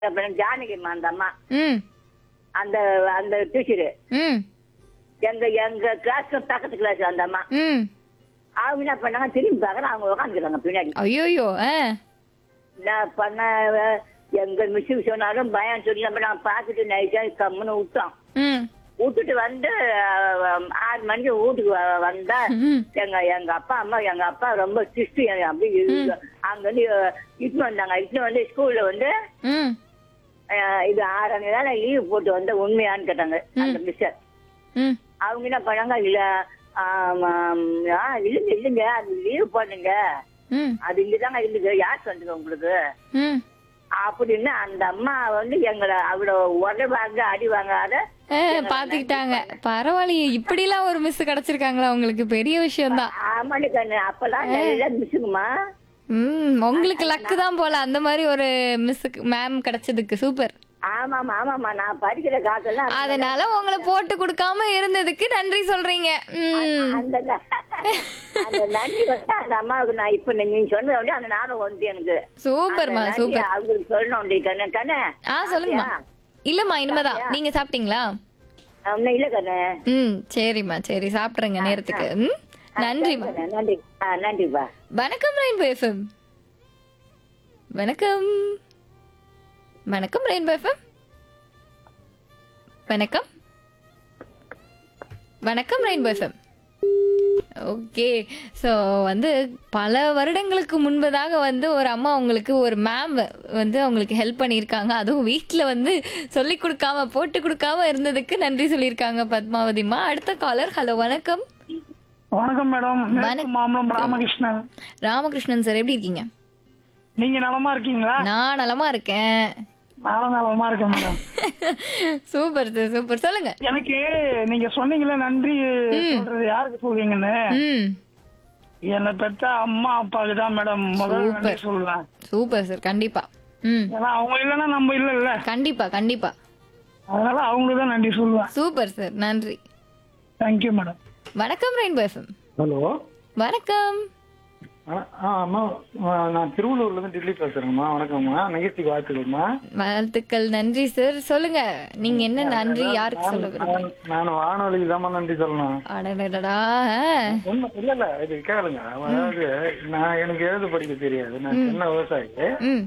அப்புறம் ஜானகிம்மா அந்த அம்மா ம் அந்த அந்த டீச்சரு ம் எங்க எங்க கிளாஸ் பக்கத்து கிளாஸ் அந்த அம்மா ம் அவங்க என்ன பண்ணாங்க திரும்பி பார்க்கற அவங்க உட்காந்துக்கிறாங்க பின்னாடி ஐயோயோ ஆ நான் பண்ண எங்க மிஸ் சொன்னாலும் பயம் சொல்லி நம்ம நான் பார்த்துட்டு நைட்டா கம்முன்னு விட்டோம் ம் விட்டுட்டு வந்து அஹ், ஆறு மணிக்கு வீட்டுக்கு வ- வந்தா ம் எங்க எங்க அப்பா அம்மா எங்க அப்பா ரொம்ப சிஸ்டி அப்படி அங்க வந்து இட்டுன்னு வந்தாங்க இட்டுன்னு வந்து ஸ்கூல்ல வந்து ம் அஹ், இது ஆறாம் நாள் லீவ் போட்டு வந்த உண்மையான்னு கேட்டாங்க அந்த மிஸ்டர் ம் அவங்க என்ன பண்ணாங்க இல்ல ஆம், ஆம், ஆ, இல்லைங்க இல்லைங்க அது லீவ் பண்ணுங்க ம் அது இங்கதாங்க இருந்துங்க யார் சொன்னது உங்களுக்கு ம் அப்படின்னு அந்த அம்மா வந்து எங்களை அவ்வளவு உதவாங்க அடி வாங்காத ஆ, பாத்துக்கிட்டாங்க பரவாயில்லையே இப்படிலாம் ஒரு மிஸ் கிடைச்சிருக்காங்களா உங்களுக்கு பெரிய விஷயம்தான் ஆமாடி கண்ணு அப்பெல்லாம் நல்லா மிஸ்ஸுங்கம்மா ம் உங்களுக்கு லக்கு தான் போல அந்த மாதிரி ஒரு மிஸ்ஸுக்கு மேம் கிடைச்சதுக்கு சூப்பர் ஆமாமா ஆமாமா நான் படிக்கிற காலத்துல அதனால உங்களை போட்டு கொடுக்காம இருந்ததுக்கு நன்றி சொல்றீங்க ம் அந்த அந்த நன்றி வந்து அந்த அம்மாவுக்கு நான் இப்ப நீங்க சொன்னத விட அந்த ஞாபகம் வந்து எனக்கு சூப்பர்மா அந்த நன்றி சூப்பர் அவங்களுக்கு சொல்லணும் கண்ணு கண்ணு ஆ சொல்லுங்கம்மா இல்லம்மா இனிமேதான் நீங்க சாப்பிட்டீங்களா ஒன்னும் இல்ல கண்ணு ம் சரிம்மா சரி சாப்பிட்றேங்க நேரத்துக்கு ம் நன்றிம்மா கண்ணு, நன்றி ஆ நன்றிப்பா வணக்கம் ரெயின்போ எஃப்எம் வணக்கம் வணக்கம் ரெயின்போ எஃப்எம் வணக்கம் வணக்கம் ரெயின்போ எஃப்எம் ஓகே ஸோ வந்து பல வருடங்களுக்கு முன்பதாக வந்து ஒரு அம்மா உங்களுக்கு ஒரு மேம் வந்து அவங்களுக்கு ஹெல்ப் பண்ணியிருக்காங்க அதுவும் வீட்டில் வந்து சொல்லி கொடுக்காம போட்டு கொடுக்காம இருந்ததுக்கு நன்றி சொல்லியிருக்காங்க பத்மாவதிமா அடுத்த காலர் ஹலோ வணக்கம் வணக்கம் மேடம் மேற்கு மாம்பலம் ராமகிருஷ்ணன் ராமகிருஷ்ணன் சார் எப்படி இருக்கீங்க நீங்க நலமா இருக்கீங்களா நான் நலமா இருக்கேன் நானும் நலமா இருக்கேன் மேடம் சூப்பர் சார் சூப்பர் சொல்லுங்க எனக்கு நீங்க சொன்னீங்களே நன்றி சொல்றது யாருக்கு சொல்றீங்கன்னு ம் என்னை பெற்ற அம்மா அப்பாவுக்கு தான் மேடம் முதல்ல நன்றி சொல்லுவேன் சூப்பர் சார் கண்டிப்பா ம் ஏன்னா அவங்க இல்லைன்னா நம்ம இல்ல இல்ல கண்டிப்பா கண்டிப்பா அதனால அவங்களுக்கு தான் நன்றி சொல்லுவேன் சூப்பர் சார் நன்றி தேங்க்யூ மேடம் வணக்கம் ரெயின்போ எஃப்எம் ஹலோ வணக்கம் ஆ ஆ, அம்மா ஆ, நான் திருவள்ளூர்ல இருந்து டெல்லி பேசுறேங்கம்மா வணக்கம்மா நிகழ்ச்சிக்கு வாழ்த்துக்கள்மா வாழ்த்துக்கள் நன்றி சார் சொல்லுங்க நீங்க என்ன நன்றி யாருக்கு சொல்ல விரும்புறீங்க நான் நான் வானொலிக்கு தான் நன்றி சொல்லணும் அடடடா ஒண்ணும் இல்ல இல்ல இது கேளுங்க அதாவது நான் எனக்கு எழுத படிக்க தெரியாது நான் சின்ன விவசாயி ம்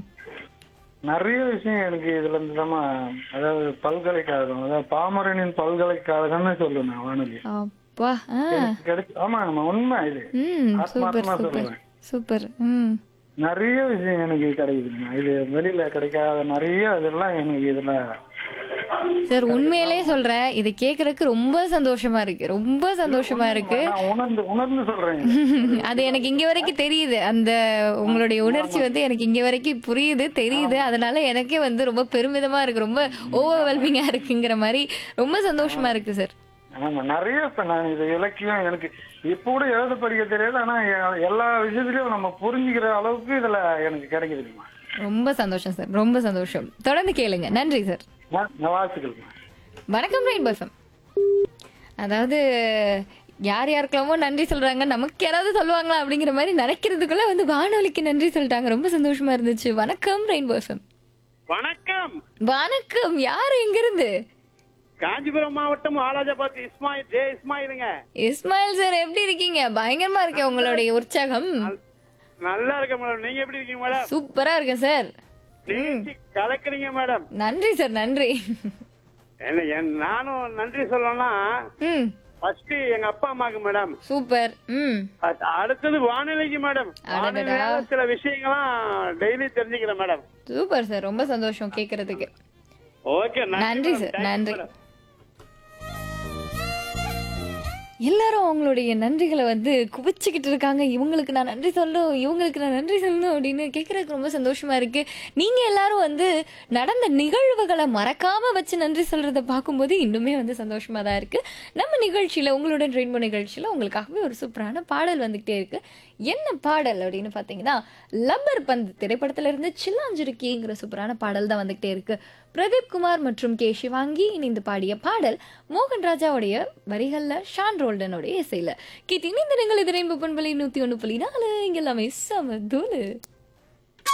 நிறைய விஷயம் எனக்கு இதுல இருந்து தான் அதாவது பல்கலைக்கழகம் அதாவது பாமரனின் பல்கலைக்கழகம்னு சொல்லுவேன் நான் வானொலி அப்பா ஆ எனக்கு கிடைச்சு ஆமா நம்ம உண்மை இது ம் சூப்பர் ஆத்மார்த்தமா சூப்பர் சொல்லுவேன் சூப்பர் ம் நிறைய விஷயம் எனக்கு கிடைக்குதுங்க இது வெளியில கிடைக்காத நிறைய இதெல்லாம் எனக்கு இதுல சார் உண்மையிலே சொல்றேன் இதை கேக்குறதுக்கு ரொம்ப சந்தோஷமா இருக்கு ரொம்ப சந்தோஷமா இருக்கு நான் உணர்ந்து உணர்ந்து சொல்றேன் அது எனக்கு இங்க வரைக்கும் தெரியுது அந்த உங்களுடைய உணர்ச்சி வந்து எனக்கு இங்க வரைக்கும் புரியுது தெரியுது அதனால எனக்கே வந்து ரொம்ப பெருமிதமா இருக்கு ரொம்ப ஓவர்வெல்மிங்கா இருக்குங்கிற மாதிரி ரொம்ப சந்தோஷமா இருக்கு சார் ஆமா நிறைய இப்ப நான் இது இலக்கியம் எனக்கு இப்ப கூட எழுத படிக்க தெரியாது ஆனா எ- எல்லா விஷயத்திலயும் நம்ம புரிஞ்சுக்கிற அளவுக்கு இதுல எனக்கு கிடைக்குதுமா ரொம்ப சந்தோஷம் சார் ரொம்ப சந்தோஷம் தொடர்ந்து கேளுங்க நன்றி சார் வாழ்த்துக்கள்மா வணக்கம் ரெயின் பஃபம் அதாவது யார் யாருக்கெல்லாமோ நன்றி சொல்றாங்க நமக்கு யாராவது சொல்லுவாங்களா அப்படிங்கிற மாதிரி நினைக்கிறதுக்குள்ள வந்து வானொலிக்கு நன்றி சொல்லிட்டாங்க ரொம்ப சந்தோஷமா இருந்துச்சு வணக்கம் ரெயின் பஃபம் வணக்கம் வணக்கம் யார் எங்க இருந்து காஞ்சிபுரம் மாவட்டம் வாலாஜாபாத் இஸ்மாயில் ஜே இஸ்மாயிலுங்க இஸ்மாயில் சார் எப்படி இருக்கீங்க பயங்கரமா இருக்கேன் உங்களுடைய உற்சாகம் நல்லா இருக்கேன் மேடம் நீங்க எப்படி இருக்கீங்க மேடம் சூப்பரா இருக்கேன் சார் நிகழ்ச்சி கலக்குறீங்க மேடம் நன்றி சார் நன்றி என்ன என்- நானும் நன்றி சொல்லணும்னா ம் ஃபர்ஸ்ட் எங்க அப்பா அம்மாக்கு மேடம் சூப்பர் ம் அ- அடுத்தது வானிலைக்கு மேடம் அடடடா. வானிலையால சில விஷயங்கள்லாம் டெய்லி தெரிஞ்சுக்கிறேன் மேடம் சூப்பர் சார் ரொம்ப சந்தோஷம் கேக்குறதுக்கு ஓகே நன்றி சார் நன்றி எல்லாரும் அவங்களுடைய நன்றிகளை வந்து குவிச்சுக்கிட்டு இருக்காங்க இவங்களுக்கு நான் நன்றி சொல்லணும் இவங்களுக்கு நான் நன்றி சொல்லணும் அப்படின்னு கேட்கறதுக்கு ரொம்ப சந்தோஷமா இருக்கு நீங்க எல்லாரும் வந்து நடந்த நிகழ்வுகளை மறக்காம வச்சு நன்றி சொல்றத பார்க்கும்போது இன்னுமே வந்து சந்தோஷமா தான் இருக்கு நம்ம நிகழ்ச்சியில உங்களுடன் ரெயின்போ நிகழ்ச்சியில உங்களுக்காகவே ஒரு சூப்பரான பாடல் வந்துகிட்டே இருக்கு என்ன பாடல் அப்படின்னு பார்த்தீங்கன்னா லப்பர் பந்து திரைப்படத்துல இருந்து சில்லாஞ்சிருக்கிங்கிற சூப்பரான பாடல் தான் வந்துகிட்டே இருக்கு பிரதீப் குமார் மற்றும் கே சிவாங்கி இணைந்து பாடிய பாடல் மோகன் ராஜாவுடைய வரிகள்ல ஷான் ரோல்டனுடைய இசையில கேட்டீங்கன்னா இந்த நீங்கள் எதிரையும் பண்பலி நூத்தி ஒண்ணு புள்ளி நாலு இங்க எல்லாமே சம தூளு